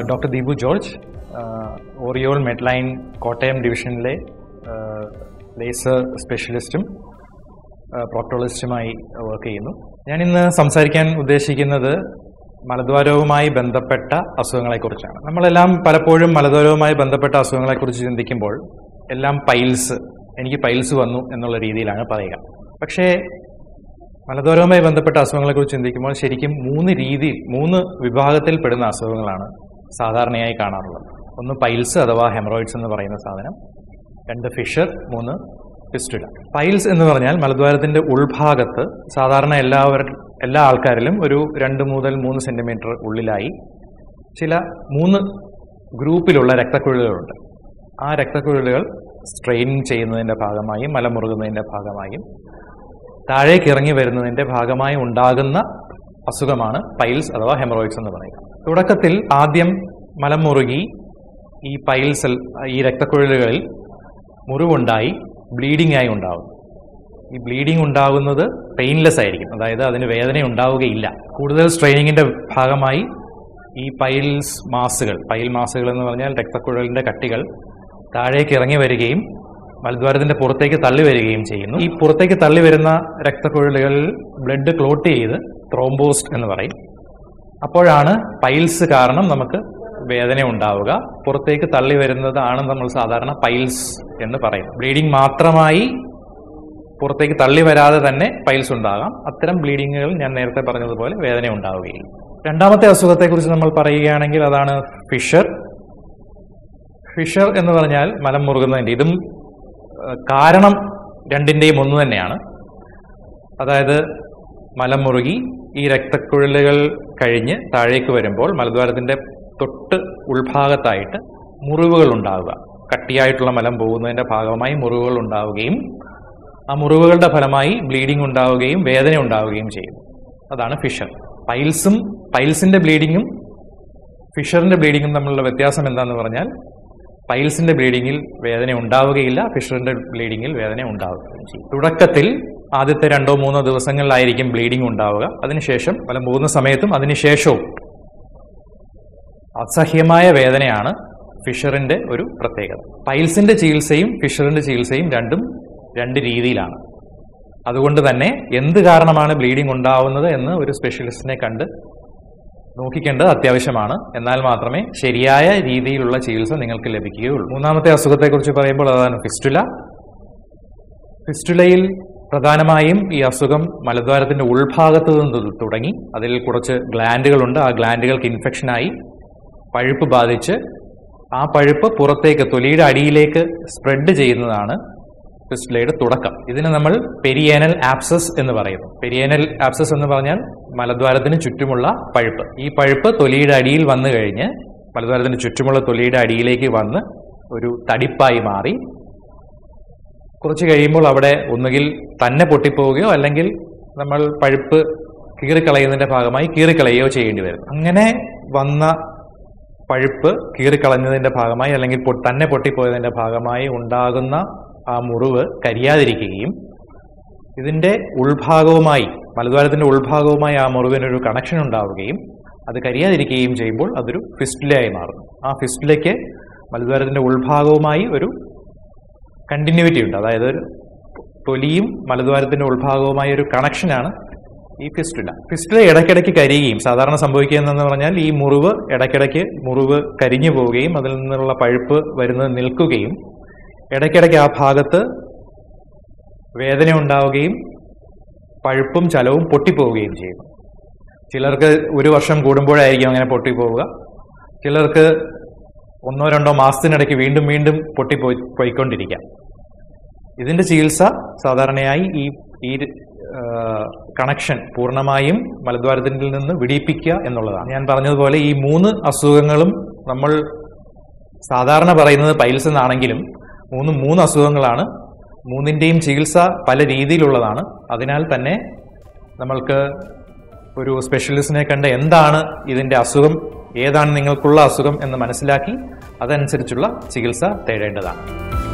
doctor Deepu George Oriole Medline Kottayam ഡിവിഷനിലെ laser സ്പെഷ്യലിസ്റ്റും പ്രോക്ടോളജിസ്റ്റുമായി work ചെയ്യുന്നു ഞാൻ ഇന്ന് സംസാരിക്കാൻ ഉദ്ദേശിക്കുന്നത് മലദ്വാരവുമായി ബന്ധപ്പെട്ട അസുഖങ്ങളെക്കുറിച്ചാണ് നമ്മളെല്ലാം പലപ്പോഴും മലദ്വാരവുമായി ബന്ധപ്പെട്ട അസുഖങ്ങളെക്കുറിച്ച് ചിന്തിക്കുമ്പോൾ എല്ലാം പൈൽസ് എനിക്ക് പൈൽസ് വന്നു എന്നുള്ള രീതിയിലാണ് പറയുക പക്ഷേ മലദ്വാരവുമായി ബന്ധപ്പെട്ട അസുഖങ്ങളെക്കുറിച്ച് ചിന്തിക്കുമ്പോൾ ശരിക്കും മൂന്ന് രീതി മൂന്ന് വിഭാഗത്തിൽ പെടുന്ന അസുഖങ്ങളാണ് സാധാരണയായി കാണാറുള്ളത് ഒന്ന് പൈൽസ് അഥവാ ഹെമറോയിഡ്സ് എന്ന് പറയുന്ന സാധനം രണ്ട് ഫിഷർ മൂന്ന് ഫിസ്റ്റുല പൈൽസ് എന്ന് പറഞ്ഞാൽ മലദ്വാരത്തിന്റെ ഉൾഭാഗത്ത് സാധാരണ എല്ലാവരും എല്ലാ ആൾക്കാരിലും ഒരു രണ്ട് മുതൽ മൂന്ന് സെന്റിമീറ്റർ ഉള്ളിലായി ചില മൂന്ന് ഗ്രൂപ്പിലുള്ള രക്തക്കുഴലുകളുണ്ട് ആ രക്തക്കുഴലുകൾ സ്ട്രെയിൻ ചെയ്യുന്നതിന്റെ ഭാഗമായും മലമുറുകുന്നതിന്റെ ഭാഗമായും താഴേക്ക് ഇറങ്ങി വരുന്നതിന്റെ ഭാഗമായി ഉണ്ടാകുന്ന അസുഖമാണ് പൈൽസ് അഥവാ ഹെമറോയിഡ്സ് എന്ന് പറയുക തുടക്കത്തിൽ ആദ്യം മലം മുറുകി ഈ പൈൽസ് ഈ രക്തക്കുഴലുകളിൽ മുറിവുണ്ടായി ബ്ലീഡിംഗ് ആയി ഉണ്ടാവും ഈ ബ്ലീഡിംഗ് ഉണ്ടാകുന്നത് പെയിൻലെസ് ആയിരിക്കും അതായത് അതിന് വേദന ഉണ്ടാവുകയില്ല കൂടുതൽ സ്ട്രെയിനിങ്ങിന്റെ ഭാഗമായി ഈ പൈൽസ് മാസുകൾ പൈൽ മാസുകൾ എന്ന് പറഞ്ഞാൽ രക്തക്കുഴലിന്റെ കട്ടികൾ താഴേക്ക് ഇറങ്ങി വരികയും മലദ്വാരത്തിന്റെ പുറത്തേക്ക് തള്ളി വരികയും ചെയ്യുന്നു ഈ പുറത്തേക്ക് തള്ളി വരുന്ന രക്തക്കുഴലുകളിൽ ബ്ലഡ് ക്ലോട്ട് ചെയ്ത് ത്രോംബോസ്റ്റ് എന്ന് പറയും അപ്പോഴാണ് പൈൽസ് കാരണം നമുക്ക് വേദന ഉണ്ടാവുക പുറത്തേക്ക് തള്ളി വരുന്നതാണ് നമ്മൾ സാധാരണ പൈൽസ് എന്ന് പറയും ബ്ലീഡിംഗ് മാത്രമായി പുറത്തേക്ക് തള്ളി വരാതെ തന്നെ പൈൽസ് ഉണ്ടാകാം അത്തരം ബ്ലീഡിങ്ങുകൾ ഞാൻ നേരത്തെ പറഞ്ഞതുപോലെ വേദന ഉണ്ടാവുകയില്ല രണ്ടാമത്തെ അസുഖത്തെക്കുറിച്ച് നമ്മൾ പറയുകയാണെങ്കിൽ അതാണ് ഫിഷർ ഫിഷർ എന്ന് പറഞ്ഞാൽ മലം മുറുകുന്നതിന്റെ ഇതും കാരണം രണ്ടിന്റെയും ഒന്ന് തന്നെയാണ് അതായത് മലം മുറുകി ഈ രക്തക്കുഴലുകൾ കഴിഞ്ഞ് താഴേക്ക് വരുമ്പോൾ മലദ്വാരത്തിന്റെ തൊട്ട് ഉൾഭാഗത്തായിട്ട് മുറിവുകൾ ഉണ്ടാവുക കട്ടിയായിട്ടുള്ള മലം പോകുന്നതിന്റെ ഭാഗമായി മുറിവുകൾ ഉണ്ടാവുകയും ആ മുറിവുകളുടെ ഫലമായി ബ്ലീഡിംഗ് ഉണ്ടാവുകയും വേദന ഉണ്ടാവുകയും ചെയ്യും അതാണ് ഫിഷർ പൈൽസും പൈൽസിന്റെ ബ്ലീഡിങ്ങും ഫിഷറിന്റെ ബ്ലീഡിങ്ങും തമ്മിലുള്ള വ്യത്യാസം എന്താണെന്ന് പറഞ്ഞാൽ പൈൽസിന്റെ ബ്ലീഡിങ്ങിൽ വേദന ഉണ്ടാവുകയില്ല ഫിഷറിന്റെ ബ്ലീഡിങ്ങിൽ വേദന ഉണ്ടാവുകയും ചെയ്യും തുടക്കത്തിൽ ആദ്യത്തെ രണ്ടോ മൂന്നോ ദിവസങ്ങളിലായിരിക്കും ബ്ലീഡിംഗ് ഉണ്ടാവുക അതിനുശേഷം പല മൂന്ന് സമയത്തും അതിനുശേഷവും അസഹ്യമായ വേദനയാണ് ഫിഷറിന്റെ ഒരു പ്രത്യേകത പൈൽസിന്റെ ചികിത്സയും ഫിഷറിന്റെ ചികിത്സയും രണ്ടും രണ്ട് രീതിയിലാണ് അതുകൊണ്ട് തന്നെ എന്ത് കാരണമാണ് ബ്ലീഡിംഗ് ഉണ്ടാവുന്നത് എന്ന് ഒരു സ്പെഷ്യലിസ്റ്റിനെ കണ്ട് നോക്കിക്കേണ്ടത് അത്യാവശ്യമാണ് എന്നാൽ മാത്രമേ ശരിയായ രീതിയിലുള്ള ചികിത്സ നിങ്ങൾക്ക് ലഭിക്കുകയുള്ളൂ മൂന്നാമത്തെ അസുഖത്തെക്കുറിച്ച് പറയുമ്പോൾ അതാണ് ഫിസ്റ്റുല ഫിസ്റ്റുലയിൽ പ്രധാനമായും ഈ അസുഖം മലദ്വാരത്തിന്റെ ഉൾഭാഗത്ത് നിന്ന് തുടങ്ങി അതിൽ കുറച്ച് ഗ്ലാൻഡുകളുണ്ട് ആ ഗ്ലാൻഡുകൾക്ക് ഇൻഫെക്ഷനായി പഴുപ്പ് ബാധിച്ച് ആ പഴുപ്പ് പുറത്തേക്ക് തൊലിയുടെ അടിയിലേക്ക് സ്പ്രെഡ് ചെയ്യുന്നതാണ് ഫിസ്റ്റുലയുടെ തുടക്കം ഇതിന് നമ്മൾ പെരിയേനൽ ആപ്സസ് എന്ന് പറയുന്നു പെരിയേനൽ ആപ്സസ് എന്ന് പറഞ്ഞാൽ മലദ്വാരത്തിന് ചുറ്റുമുള്ള പഴുപ്പ് ഈ പഴുപ്പ് തൊലിയുടെ അടിയിൽ വന്നു കഴിഞ്ഞ് മലദ്വാരത്തിന് ചുറ്റുമുള്ള തൊലിയുടെ അടിയിലേക്ക് വന്ന് ഒരു തടിപ്പായി മാറി കുറച്ച് കഴിയുമ്പോൾ അവിടെ ഒന്നുകിൽ തന്നെ പൊട്ടിപ്പോവുകയോ അല്ലെങ്കിൽ നമ്മൾ പഴുപ്പ് കീറിക്കളയുന്നതിന്റെ ഭാഗമായി കീറിക്കളയുകയോ ചെയ്യേണ്ടി വരും അങ്ങനെ വന്ന പഴുപ്പ് കീറിക്കളഞ്ഞതിന്റെ ഭാഗമായി അല്ലെങ്കിൽ തന്നെ പൊട്ടിപ്പോയതിന്റെ ഭാഗമായി ഉണ്ടാകുന്ന ആ മുറിവ് കരിയാതിരിക്കുകയും ഇതിന്റെ ഉൾഭാഗവുമായി മലദ്വാരത്തിന്റെ ഉൾഭാഗവുമായി ആ മുറിവിനൊരു കണക്ഷൻ ഉണ്ടാവുകയും അത് കരിയാതിരിക്കുകയും ചെയ്യുമ്പോൾ അതൊരു ഫിസ്റ്റുലയായി മാറുന്നു ആ ഫിസ്റ്റുലയ്ക്ക് മലദ്വാരത്തിന്റെ ഉൾഭാഗവുമായി ഒരു കണ്ടിന്യൂറ്റി ഉണ്ട് അതായത് തൊലിയും മലദ്വാരത്തിന്റെ ഉൾഭാഗവുമായ ഒരു കണക്ഷനാണ് ഈ ഫിസ്റ്റുല ഫിസ്റ്റുല ഇടയ്ക്കിടയ്ക്ക് കരിയുകയും സാധാരണ സംഭവിക്കുന്നതെന്ന് പറഞ്ഞാൽ ഈ മുറിവ് ഇടയ്ക്കിടയ്ക്ക് മുറിവ് കരിഞ്ഞു പോവുകയും അതിൽ നിന്നുള്ള പഴുപ്പ് വരുന്നത് നിൽക്കുകയും ഇടയ്ക്കിടയ്ക്ക് ആ ഭാഗത്ത് വേദന ഉണ്ടാവുകയും പഴുപ്പും ചലവും പൊട്ടിപ്പോവുകയും ചെയ്യുന്നു ചിലർക്ക് ഒരു വർഷം കൂടുമ്പോഴായിരിക്കും അങ്ങനെ പൊട്ടിപ്പോവുക ചിലർക്ക് ഒന്നോ രണ്ടോ മാസത്തിനിടയ്ക്ക് വീണ്ടും വീണ്ടും പൊട്ടിപ്പോയി പോയിക്കൊണ്ടിരിക്കാം ഇതിന്റെ ചികിത്സ സാധാരണയായി ഈ ഈ കണക്ഷൻ പൂർണ്ണമായും മലദ്വാരത്തിൽ നിന്ന് വിടിയിപ്പിക്കുക എന്നുള്ളതാണ് ഞാൻ പറഞ്ഞതുപോലെ ഈ മൂന്ന് അസുഖങ്ങളും നമ്മൾ സാധാരണ പറയുന്നത് പൈൽസ് എന്നാണെങ്കിലും മൂന്ന് മൂന്ന് അസുഖങ്ങളാണ് മൂന്നിന്റെയും ചികിത്സ പല രീതിയിലുള്ളതാണ് അതിനാൽ തന്നെ നമ്മൾക്ക് ഒരു സ്പെഷ്യലിസ്റ്റിനെ കണ്ട് എന്താണ് ഇതിന്റെ അസുഖം ഏതാണ് നിങ്ങൾക്കുള്ള അസുഖം എന്ന് മനസ്സിലാക്കി അതനുസരിച്ചുള്ള ചികിത്സ തേടേണ്ടതാണ്